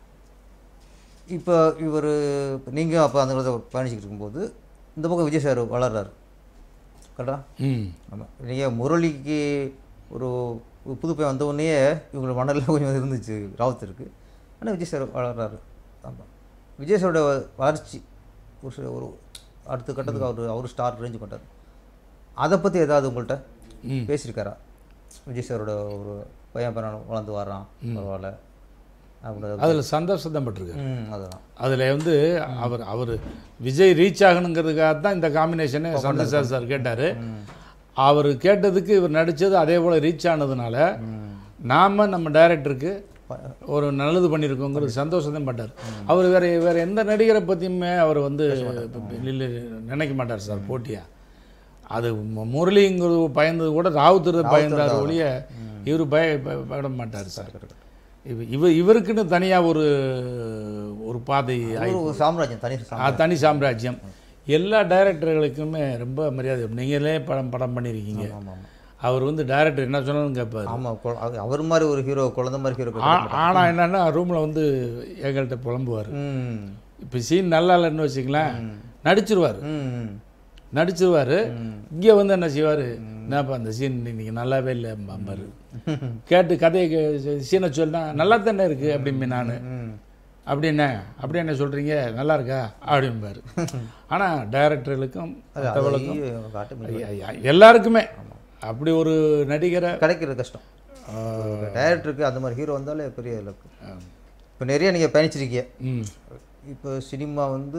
இப்போ இவர் நீங்கள் அப்போ அந்த இடத்துல பயணிச்சுக்கிட்டு இருக்கும்போது இந்த பக்கம் விஜய் சார் வளர்றாரு கரெக்டா ம் ஆமாம் நீங்கள் முரளிக்கு ஒரு ஒரு புது பையன் வந்த உடனேயே இவங்களோட மனதில் கொஞ்சம் இருந்துச்சு ராவத்திற்கு ஆனால் விஜய் சார் வளர்றாரு ஆமாம் விஜய் சாரோட வளர்ச்சி ஒரு சில ஒரு அடுத்த கட்டத்துக்கு அவர் அவர் ஸ்டார் ரேஞ்சு கொண்டார் அதை பற்றி ஏதாவது உங்கள்கிட்ட ம் பேசியிருக்காரா விஜய் சாரோட ஒரு பையன் பையன் வளர்ந்து வர்றான் பரவாயில்ல அப்படின்னு அதில் சந்தோஷம் தான் பட்டிருக்காரு ம் அதுதான் அதில் வந்து அவர் அவர் விஜய் ரீச் ஆகணுங்கிறதுக்காக தான் இந்த காம்பினேஷனை சந்திரசார் சார் கேட்டார் அவர் கேட்டதுக்கு இவர் நடித்தது அதே போல் ரீச் ஆனதுனால நாம் நம்ம டைரக்டருக்கு ஒரு நல்லது பண்ணியிருக்கோங்கிறது சந்தோஷம் தான் பட்டார் அவர் வேற வேற எந்த நடிகரை பற்றியுமே அவர் வந்து இல்ல, நினைக்க மாட்டார் சார் போட்டியா அது மு- முரளிங்கிறது பயந்தது கூட ராவுத்தர் பயந்தார் ஒழிய இவர் பய பய- பயப்பட மாட்டார் சார் இவ இவ இவருக்குன்னு தனியாக ஒரு ஒரு பாதை ஒரு ஒரு சாம்ராஜ்யம் தனி சாம்ராஜ்யம் ஆ, தனி சாம்ராஜ்யம் எல்லா டைரக்டர்களுக்குமே ரொம்ப மரியாதை நீங்களே படம் படம் பண்ணியிருக்கீங்க ஆமாம் ஆமாம் அவர் வந்து டைரக்டர் என்ன சொன்னாலும் கேட்பார் ஆமாம் கொ- அது- அவர் மாதிரி ஒரு ஹீரோ குழந்தை மாதிரி ஹீரோ ஆனால் என்னன்னா ரூமில் வந்து எங்கள்கிட்ட புலம்புவார் ம் இப்போ சீன் நல்லா இல்லைன்னு வச்சுக்கலாம் நடிச்சிருவார் ம் நடிச்சிருவார் இங்கே வந்து என்ன செய்வார் என்னப்பா அந்த சீன் இன்னைக்கு நல்லாவே இல்லை பாரு கேட்டு கதையை கே- சீனை சொன்னா நல்லா தானே இருக்குது அப்படிம்பி நான் ம் அப்படி என்ன அப்படி என்ன சொல்கிறீங்க நல்லா இருக்கா அப்படிம்பாரு ஆனால் டைரக்டர்களுக்கும் அது மற்றவர்களுக்கும் அது காட்ட முடியாது. ஐயா, எல்லாருக்குமே அப்படி ஒரு நடிகரை கிடைக்கிறது கஷ்டம் டைரக்டருக்கு அந்த மாதிரி ஹீரோ வந்தாலே பெரிய இலக்கு இப்போ நிறைய நீங்கள் பயணிச்சிருக்கீங்க ம் இப்போ சினிமா வந்து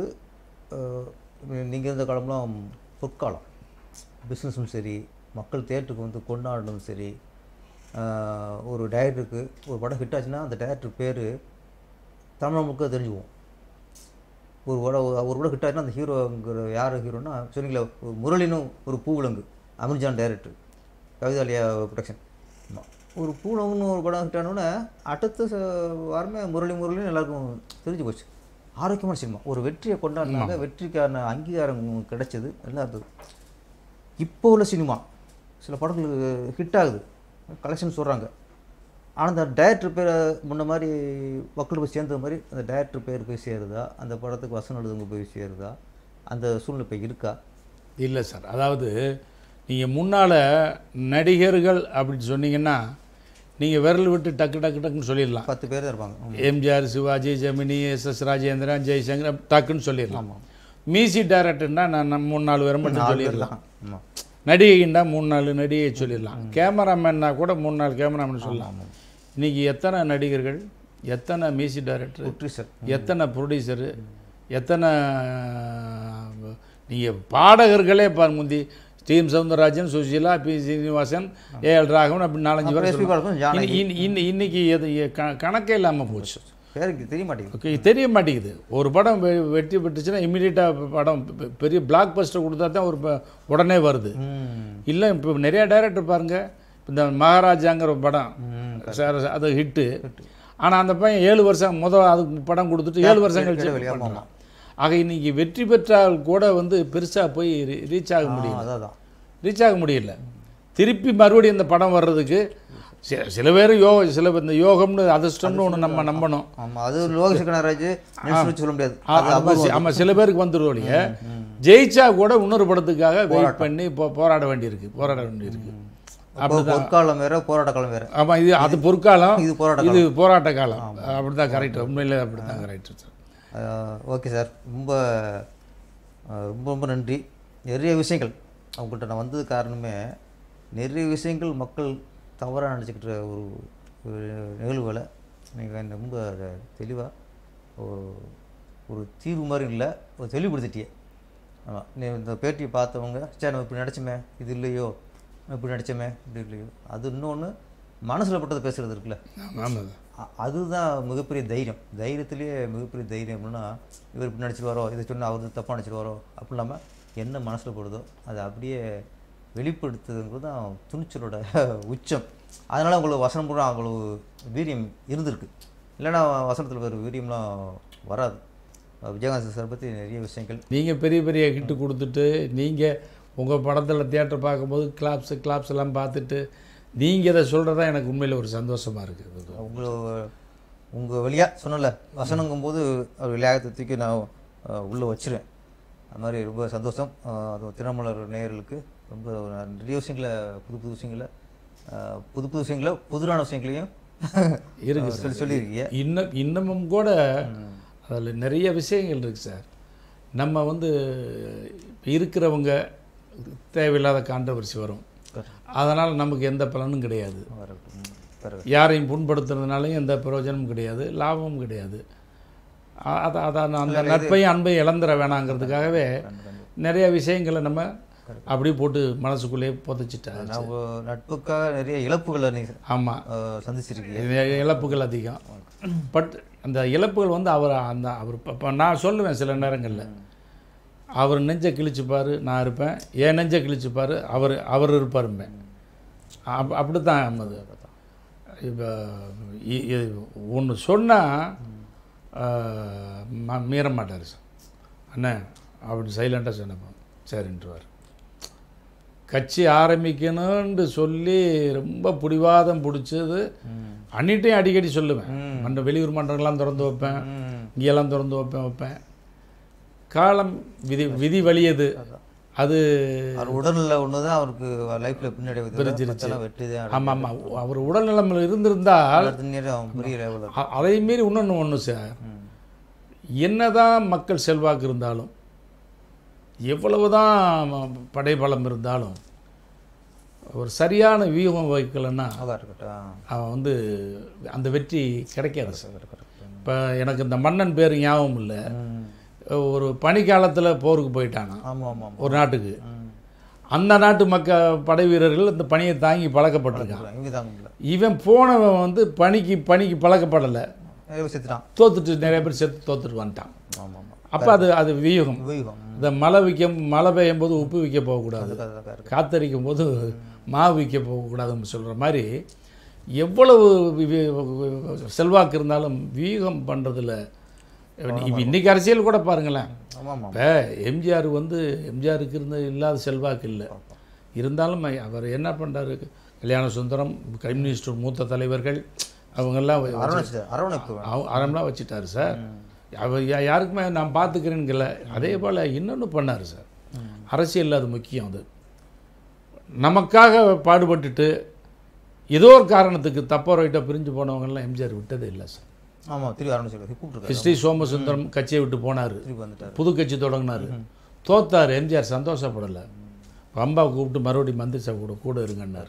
நீங்கள் இருந்த காலம்லாம் பொற்காலம் பிஸ்னஸும் சரி மக்கள் தேட்டருக்கு வந்து கொண்டாடுனதும் சரி அஹ், ஒரு டைரக்டருக்கு ஒரு படம் ஹிட் ஆச்சுன்னா அந்த டைரக்டர் பேர் தமிழ் முழுக்க தெரிஞ்சுக்குவோம் ஒரு படம் ஒரு படம் ஹிட் ஆச்சுன்னா அந்த ஹீரோங்கிற யார் ஹீரோனா சொன்னீங்களே ஒரு முரளின்னு ஒரு பூவிலங்கு அமிர்ஜான் டைரக்டர் கவிதாலியா ப்ரொடக்ஷன் ஒரு பூவிலங்குன்னு ஒரு படம் ஹிட் ஆனோடனே அடுத்த ச- வாரமே முரளி முரளின்னு எல்லாருக்கும் தெரிஞ்சு போச்சு ஆரோக்கியமான சினிமா ஒரு வெற்றியை கொண்டாடினாங்க வெற்றிக்கான அங்கீகாரம் கிடைச்சது எல்லாம் இருந்தது இப்போ உள்ள சினிமா சில படங்களுக்கு ஹிட் ஆகுது கலெக்ஷன் சொல்கிறாங்க ஆனால் அந்த டைரக்டர் பேரை முன்ன மாதிரி மக்கள் போய் சேர்ந்த மாதிரி அந்த டைரக்டர் பேர் போய் சேருதா அந்த படத்துக்கு வசனம் எழுதுங்க போய் சேருதா அந்த சூழ்நிலை இப்போ இருக்கா இல்லை சார் அதாவது நீங்கள் முன்னால் நடிகர்கள் அப்படின்னு சொன்னீங்கன்னா நீங்கள் விரல் விட்டு டக்கு டக்கு டக்குன்னு சொல்லிடலாம் பத்து பேர் தான் இருப்பாங்க ம். MGR Sivaji Gemini S S Rajendran Jaishankar டக்குன்னு சொல்லிடலாம் ஆமாம் மியூசி டைரக்டர்னா நான் நம்ம மூணு நாலு பேரை மட்டும் சொல்லிடலாம் ஆமாம் நடிகைன்னா மூணு நாலு நடிகை சொல்லிடலாம் கேமராமேன்னா கூட மூணு நாலு கேமராமேன் சொல்லலாம் இன்னைக்கு எத்தனை நடிகர்கள் எத்தனை மியூசிக் டைரக்டர் ட்ரீசர் எத்தனை ப்ரொடியூசரு எத்தனை நீங்கள் பாடகர்களே பாருங்க முந்தி ஸ்ரீம் Soundararajan Susheela P Srinivasan A L Raghavan அப்படி நாலஞ்சு பேர் எஸ்பி பாலசும் ஜானகி இன்னி- இன்னி- இன்னி- இன்னைக்கு எது க- கணக்கே இல்லாமல் போச்சு பேருக்கு தெரிய மாட்டேங்குது ஓகே தெரிய மாட்டேங்குது ஒரு படம் வெ- வெற்றி பெற்றுச்சுன்னா இமீடியட்டாக படம் பெ- பெரிய பிளாக் பஸ்டர் கொடுத்தா தான் ஒரு ப- உடனே வருது ம் இல்லை இப்போ நிறைய டைரக்டர் பாருங்க இந்த மகாராஜாங்கிற ஒரு படம் ம் சார் அது ஹிட்டு ஆனால் அந்த பையன் ஏழு வருஷம் முதல் அதுக்கு படம் கொடுத்துட்டு ஏழு வருஷம் கழிச்சு இடைவெளி, ஆமா, பண்றான். ஆக இன்னைக்கு வெற்றி பெற்றால் கூட வந்து பெருசாக போய் ரீச் ஆக ஆ, முடியல அதான் அதான் ரீச் ஆக முடியல திருப்பி மறுபடியும் இந்த படம் வர்றதுக்கு சி- சில பேர் யோக சில பேர் இந்த யோகம்னு அதிர்ஷ்டம்னு ஒன்று நம்ம நம்பணும் ஆமாம் அது லோகேஷ் கனகராஜ் நினைச்சு வச்சு சொல்ல முடியாது அது ஆ- ஆமா, சி- ஆமா சில பேருக்கு வந்துடும் ஒழிய ஜெயிச்சா கூட இன்னொரு படத்துக்காக வெயிட் பண்ணி போ போராட வேண்டியிருக்கு போராட வேண்டியிருக்கு அப்போ பொற்காலம் வேற போராட்ட காலம் வேற ஆமா இது அது பொற்காலம் இது போராட்ட இது போராட்ட காலம் அப்படிதான் கரெக்ட் உண்மையிலே அப்படிதான் கரெக்ட் சார் ஓகே சார் ரொம்ப அஹ், ரொம்ப ரொம்ப நன்றி நிறைய விஷயங்கள் அவங்கள்ட்ட நான் வந்தது காரணமே நிறைய விஷயங்கள் மக்கள் தவறாக நினச்சிக்கிட்ட ஒரு ஒரு நிகழ்வுகளை நீங்கள் என்ன ரொம்ப தெளிவாக ஒரு தீர்வு மாதிரி இல்லை ஒரு தெளிவுபடுத்திட்டியே ஆமாம் நீ இந்த பேட்டியை பார்த்தவங்க சரி நம்ம இப்படி நடிச்சோமே இது இல்லையோ நம்ம இப்படி நடிச்சோமே இப்படி இல்லையோ அது இன்னொன்று மனசில் பட்டதை பேசுகிறது இருக்குல்ல ஆமாம் அ- அதுதான் மிகப்பெரிய தைரியம் தைரியத்திலேயே மிகப்பெரிய தைரியம் அப்படின்னா இவர் இப்படி நடிச்சிருவாரோ இதை சொன்னால் அவர் தப்பாக நடிச்சிருவாரோ அப்படி இல்லாமல் என்ன மனசில் படுதோ அதை அப்படியே வெளிப்படுத்துறதுங்கிறது தான் துணிச்சலோட உச்சம் அதனால் உங்களுக்கு வசனம் பூரா அவ்வளவு வீரியம் இருந்திருக்கு இல்லைன்னா வசனத்தில் வேறு வீரியம்லாம் வராது விஜயகாந்த் சார் பற்றி நிறைய விஷயங்கள் நீங்கள் பெரிய பெரிய ஹிட்டு கொடுத்துட்டு நீங்கள் உங்கள் படத்தில் தியேட்டர் பார்க்கும்போது கிளாப்ஸு கிளாப்ஸ் எல்லாம் பார்த்துட்டு நீங்கள் இதை சொல்கிறதா எனக்கு உண்மையில் ஒரு சந்தோஷமாக இருக்குது உங்களை உங்கள் வழியாக சொன்னல வசனங்கும்போது ஒரு விளையாட்டை தூக்கி நான் அஹ், உள்ளே வச்சிருவேன் அது மாதிரி ரொம்ப சந்தோஷம் அஹ், அது தினமலர் நேயர்களுக்கு ரொம்ப நிறைய விஷயங்களை புது புது விஷயங்களை அஹ், புது புது விஷயங்களை புதுரான விஷயங்களையும் இருக்கு அஹ், சொல்லி சொல்லியிருக்கீங்க இன்னும் இன்னமும் கூட அதில் நிறைய விஷயங்கள் இருக்குது சார் நம்ம வந்து இருக்கிறவங்க தேவையில்லாத கான்ட்ரவர்சி வரும் அதனால் நமக்கு எந்த பலனும் கிடையாது correct. யாரையும் புண்படுத்துறதுனாலையும் எந்த பிரயோஜனமும் கிடையாது லாபமும் கிடையாது அ- அத அதான் அந்த நட்பையும் அன்பையும் இழந்துட வேணாங்கிறதுக்காகவே கண்டிப்பா. நிறைய விஷயங்களை நம்ம அப்படியே போட்டு மனசுக்குள்ளேயே புதைச்சிட்டாங்க நம்ம நட்புக்காக நிறைய இழப்புகளை நீ ஆமாம் அஹ், சந்திச்சிருக்கீங்க இழப்புகள் அதிகம் பட் அந்த இழப்புகள் வந்து அவர் அந்த அவர் இப்போ நான் சொல்லுவேன் சில நேரங்களில் அவர் நெஞ்சை கிழிச்சுப்பார் நான் இருப்பேன் என் நெஞ்சை கிழிச்சுப்பார் அவர் அவர் இருப்பாரும்பேன் அப் அப்படி தான் அது இப்போ ஒன்று சொன்னால் மீற மாட்டார் சார் அண்ணே அப்படி சைலண்டாக சொன்னப்போ சரின்ட்டுவார் கட்சி ஆரம்பிக்கணும்னு சொல்லி ரொம்ப பிடிவாதம் பிடிச்சது அன்னிட்டையும் அடிக்கடி சொல்லுவேன் மன்ற வெளியூர் மன்றங்கள்லாம் திறந்து வைப்பேன் ம். இங்கெல்லாம் திறந்து வைப்பேன் வைப்பேன் காலம் விதி விதி வலியது அது அவர் உடல்நிலை ஒன்று தான் அவருக்கு லைஃப்ல பின்னாடி பிரிச்சிருச்சு. வெற்றி தான் ஆமாம் ஆமாம் அவர் உடல்நலம் இருந்திருந்தால் அவன் பெரிய லெவலில் அ- அதை மீறி இன்னொன்று ஒன்று சார் என்னதான் மக்கள் செல்வாக்கு இருந்தாலும் எவ்வளவுதான் படைபலம் இருந்தாலும் ஒரு சரியான வியூகம் வைக்கலைன்னா அதான் இருக்கட்டும் அவன் வந்து அந்த வெற்றி கிடைக்காது சார் இப்போ எனக்கு இந்த மன்னன் பேர் ஞாபகம் இல்லை ம். ஒரு பனிக்காலத்தில் போருக்கு போயிட்டானா ஆமாம் ஆமாம் ஒரு நாட்டுக்கு ம். அந்த நாட்டு மக்க படை வீரர்கள் இந்த பணியை தாங்கி பழக்கப்பட்டிருக்கான் இங்கே தாங்க முடியல இவன் போனவன் வந்து பணிக்கு பணிக்கு பழக்கப்படலை நிறைய பேர் செத்துட்டான் தோத்துட்டு நிறைய பேர் செத்து தோத்துட்டு வந்துட்டான் ஆமாம் ஆமாம் அப்போ அது அது வியூகம் உபயோகம் இந்த மழை விற்க மழை பெய்யும் போது உப்பு விற்க போகக்கூடாது அதுக்காக தான் இருக்கு காத்தடிக்கும் போது மாவு விற்க போகக்கூடாதுன்னு சொல்கிற மாதிரி எவ்வளவு வி- வி- செல்வாக்கு இருந்தாலும் வியூகம் பண்ணுறதுல இன்னைக்கு அரசியல் கூட பாருங்களேன் ஆமாம் ஆமாம் இப்போ எம்ஜிஆர் வந்து எம்ஜிஆருக்கு இருந்த இல்லாத செல்வாக்கு இல்லை இருந்தாலும் அவர் என்ன பண்ணுறாரு கல்யாண சுந்தரம் கம்யூனிஸ்ட் மூத்த தலைவர்கள் அவங்கெல்லாம் அரவணைச்சு அரவணைப்பு வேணும். அவ- அறம்லாம் வச்சுட்டாரு சார் அவர் யா- யாருக்குமே நான் பார்த்துக்கிறேன்னுக்கல அதே போல் இன்னொன்று பண்ணார் சார் அரசியலில் அது முக்கியம் அது நமக்காக பாடுபட்டுட்டு ஏதோ ஒரு காரணத்துக்கு தப்போ ரைட்டாக பிரிஞ்சு போனவங்கெல்லாம் எம்ஜிஆர் விட்டதே இல்லை சார் ஆமாம் திருப்பி அரவணைச்சு கூப்பிட்டுருக்காரு ஸ்ரீ சோமசுந்தரம் கட்சியை விட்டு போனார் திருப்பி வந்துட்டார் புது கட்சி தொடங்கினார் தோத்தார் எம்ஜிஆர் சந்தோஷப்படலை அம்பா கூப்பிட்டு மறுபடியும் மந்திரி சபை கூட கூட இருங்கன்னாரு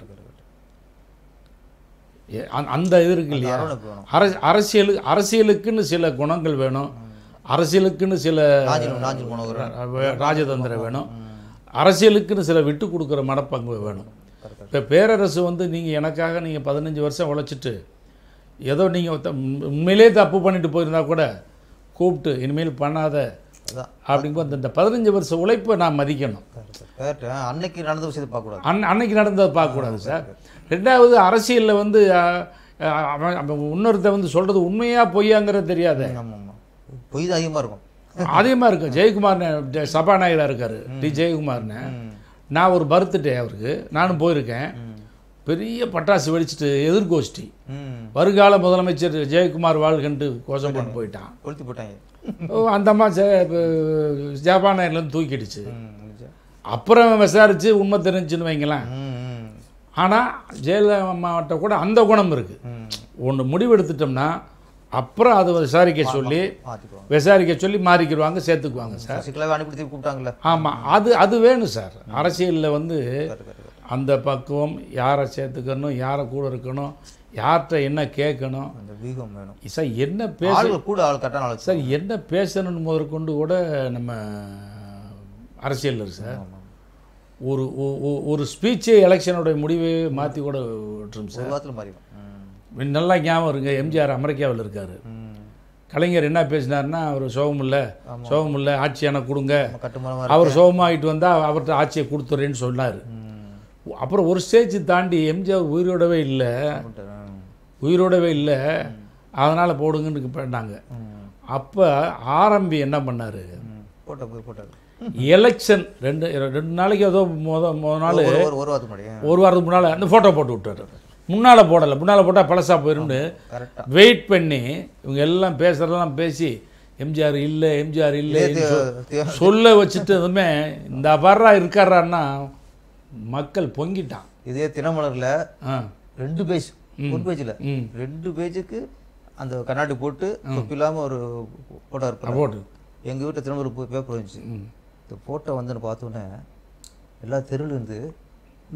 ஏ- அந்த- அந்த இது இருக்கு இல்லையா அரவணைப்பு வேணும் அரசு அரசியலு அரசியலுக்குன்னு சில குணங்கள் வேணும் அரசியலுக்குன்னு சில நாஞ்சில் நாஞ்சில் போனவர் வே- ராஜதந்திரம் வேணும் அரசியலுக்குன்னு சில விட்டு கொடுக்குற மனப்பங்கு வேணும் இப்போ பேரரசு வந்து நீங்கள் எனக்காக நீங்கள் பதினஞ்சு வருஷம் உழைச்சிட்டு ஏதோ நீங்கள் உண்மையிலே தப்பு பண்ணிட்டு போயிருந்தா கூட கூப்பிட்டு இனிமேல் பண்ணாத அதான் அப்படிங்கும்போது அந்த- இந்த பதினஞ்சு வருஷ உழைப்பை நான் மதிக்கணும் கரெக்ட் அன்னைக்கு நடந்த விஷயத்தை பார்க்கக்கூடாது அன் அன்னைக்கு நடந்ததை பார்க்கக்கூடாது சார் ரெண்டாவது அரசியலில் வந்து அஹ், அஹ், அவன் அவன் இன்னொருத்த வந்து சொல்கிறது உண்மையாக பொய்யாங்கிறது தெரியாத ஆமாம் ஆமாம் பொய் தான் அதிகமாக இருக்கும் அதிகமாக இருக்கும் ஜெயக்குமார்னு ஜெ- சபாநாயகராக இருக்கார் டி ஜெயக்குமார்னு நான் ஒரு பர்த்டே அவருக்கு நானும் போயிருக்கேன் பெரிய பட்டாசு வெடிச்சிட்டு எதிர்கோஷ்டி ம் வருங்கால முதலமைச்சர் ஜெயக்குமார் வாழ்கன்ட்டு கோஷம் போட்டு போயிட்டான் கொளுத்தி போட்டாங்க ஓ, அந்த அம்மா ஜபாநாயர்லேருந்து தூக்கிடுச்சு ம் முடிஞ்சா. அப்புறம் விசாரித்து உண்மை தெரிஞ்சுன்னு வைங்களேன் ம் ம் ஆனால் ஜெயலலிதா அம்மாவட்ட கூட அந்த குணம் இருக்குது ம் ஒன்று முடிவெடுத்துட்டோம்னா அப்புறம் அதை விசாரிக்க சொல்லி மாற்றிக்குவாங்க விசாரிக்க சொல்லி மாறிக்கிடுவாங்க சேர்த்துக்குவாங்க சார் சசிகலாவை அனுப்பி திருப்பி கூப்பிட்டாங்கல்ல ஆமாம் அது அது வேணும் சார் அரசியலில் வந்து கரெக்ட் கரெக்ட் அந்த பக்குவம் யாரை சேர்த்துக்கணும் யாரை கூட இருக்கணும் யார்கிட்ட என்ன கேட்கணும் அந்த வீகம் வேணும் சார் என்ன பேச ஆளுகள் கூட ஆள் கரெக்டான ஆள் சார் என்ன பேசணும்னு முதற்கொண்டு கூட நம்ம அரசியல் இருக்கு சார் ஒரு ஒ- ஒ- ஒரு ஸ்பீச்சே எலெக்ஷனுடைய முடிவை மாற்றி கூட விட்டுரும் சார் ஒரு வாரத்தில் மாறிடும் ம் நல்லா ஞாபகம் இருங்க எம்ஜிஆர் அமெரிக்காவில் இருக்கார் ம் கலைஞர் என்ன பேசினார்னா அவர் சோகம் இல்லை சோகம் இல்லை ஆட்சி எனக்கு கொடுங்க நம்ம கட்டுமானமாக அவர் சோகமாகிட்டு வந்தால் அவர்கிட்ட ஆட்சியை கொடுத்துறேன்னு சொன்னார் ம் அப்புறம் ஒரு ஸ்டேஜ் தாண்டி எம்ஜிஆர் உயிரோடவே இல்லை அப்படின்ட்டு, உயிரோடவே இல்லை அதனால் போடுங்கன்னு பண்ணாங்க ம் அப்போ ஆரம்பி என்ன பண்ணார் ம் போட்ட போய் போட்டார் எலெக்ஷன் ரெண்டு ரெண்டு நாளைக்கு ஏதோ முத முத நாள் ஒரு ஒரு ஒரு வாரத்துக்கு முன்னாடி ஒரு வாரத்துக்கு முன்னால் அந்த ஃபோட்டோ போட்டு விட்டார் முன்னால் போடலை முன்னால் போட்டால் பழசா போயிரும்னு கரெக்டாக வெயிட் பண்ணி இவங்க எல்லாம் பேசுகிறதெல்லாம் பேசி எம்ஜிஆர் இல்லை எம்ஜிஆர் இல்லை சொல்ல வச்சுட்டு எதுவுமே இந்த வர்றா இருக்காரான்னா மக்கள் பொங்கிட்டான் இதே தினமலர்ல ஆ ரெண்டு பேஜ் ஒரு பேஜில் ம் ரெண்டு பேஜுக்கு அந்த கண்ணாடி போட்டு தொப்பி இல்லாம ஒரு போட்டோ இருப்பாங்க போட்டு எங்க வீட்டில் தினமலர் பேப்பர் வந்துச்சு ம் இந்த போட்டோ வந்து பார்த்தோன்னே எல்லா தெருவுல இருந்து இந்த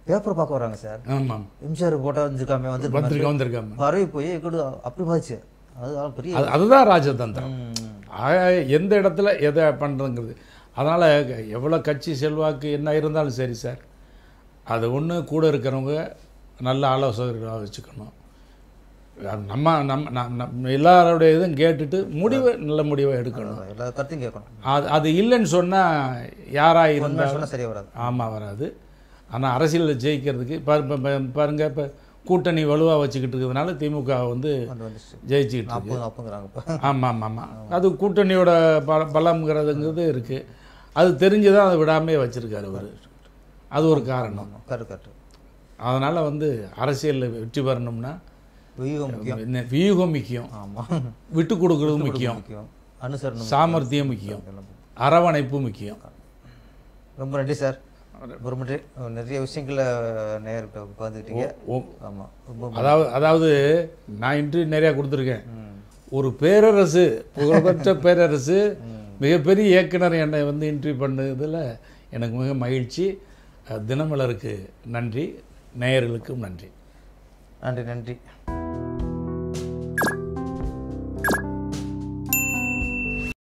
பேப்பர் பார்க்க வராங்க சார் ஆமாம் எம்ஜிஆர் போட்டோ வந்துருக்காமே வந்து வந்திருக்க வந்திருக்காம பரவி போய் கூட அப்படி பாதிச்சு அது பெரிய அது அதுதான் ராஜதந்திரம் ம். ஆக எந்த இடத்துல எதை பண்ணுறதுங்கிறது அதனால் எவ்வளோ கட்சி செல்வாக்கு என்ன இருந்தாலும் சரி சார் அது ஒன்று கூட இருக்கிறவங்க நல்ல ஆலோசகர்களாக வச்சுக்கணும் அது நம்ம நம்ம நம்ம- நம்ம எல்லாரோடைய இதுவும் கேட்டுட்டு முடிவை நல்ல முடிவை எடுக்கணும் எல்லா கருத்தையும் கேட்கணும் அது அது இல்லைன்னு சொன்னால் யாராக உண்மை இருந்தால் சொன்னா சரியா வராது ஆமாம் வராது ஆனால் அரசியலில் ஜெயிக்கிறதுக்கு பாரு- பா- பா- பாருங்க இப்போ கூட்டணி வலுவாக வச்சுக்கிட்டு இருக்கிறதுனால திமுக வந்து வந்து வந்துச்சு ஜெயிச்சுக்கிட்டு இருக்கு நாற்பது நாற்பதுங்கிறாங்க இப்போ ஆமாம் ஆமாம் ஆமாம் அது கூட்டணியோட பல பலம்ங்கிறதுங்கிறது இருக்குது அது தெரிஞ்சு தான் அதை விடாமே வச்சுருக்காரு அவர் அது ஒரு காரணம் கரெக்ட் கரெக்ட் அதனால் வந்து அரசியலில் வெற்றி பெறணும்னா வியூகம் முக்கியம் என்ன வியூகம் முக்கியம் ஆமாம் விட்டு கொடுக்கறது முக்கியம் முக்கியம் அனுசரணம் சாமர்த்தியம் முக்கியம் அரவணைப்பு முக்கியம் ரொம்ப நன்றி சார் ரொம்ப நன்றி நிறைய விஷயங்களை நேர்கிட்ட பகிர்ந்துக்கிட்டீங்க ஓ- ஆமாம் ரொம்ப அதாவது அதாவது நான் இன்ட்ரி நிறையா கொடுத்துருக்கேன் ம். ஒரு பேரரசு புகழ்பெற்ற பேரரசு மிகப்பெரிய இயக்குனர் என்னை வந்து இன்ட்ரி பண்ணதில் எனக்கு மிக மகிழ்ச்சி அஹ், தினமலருக்கு நன்றி நேயர்களுக்கும் நன்றி நன்றி நன்றி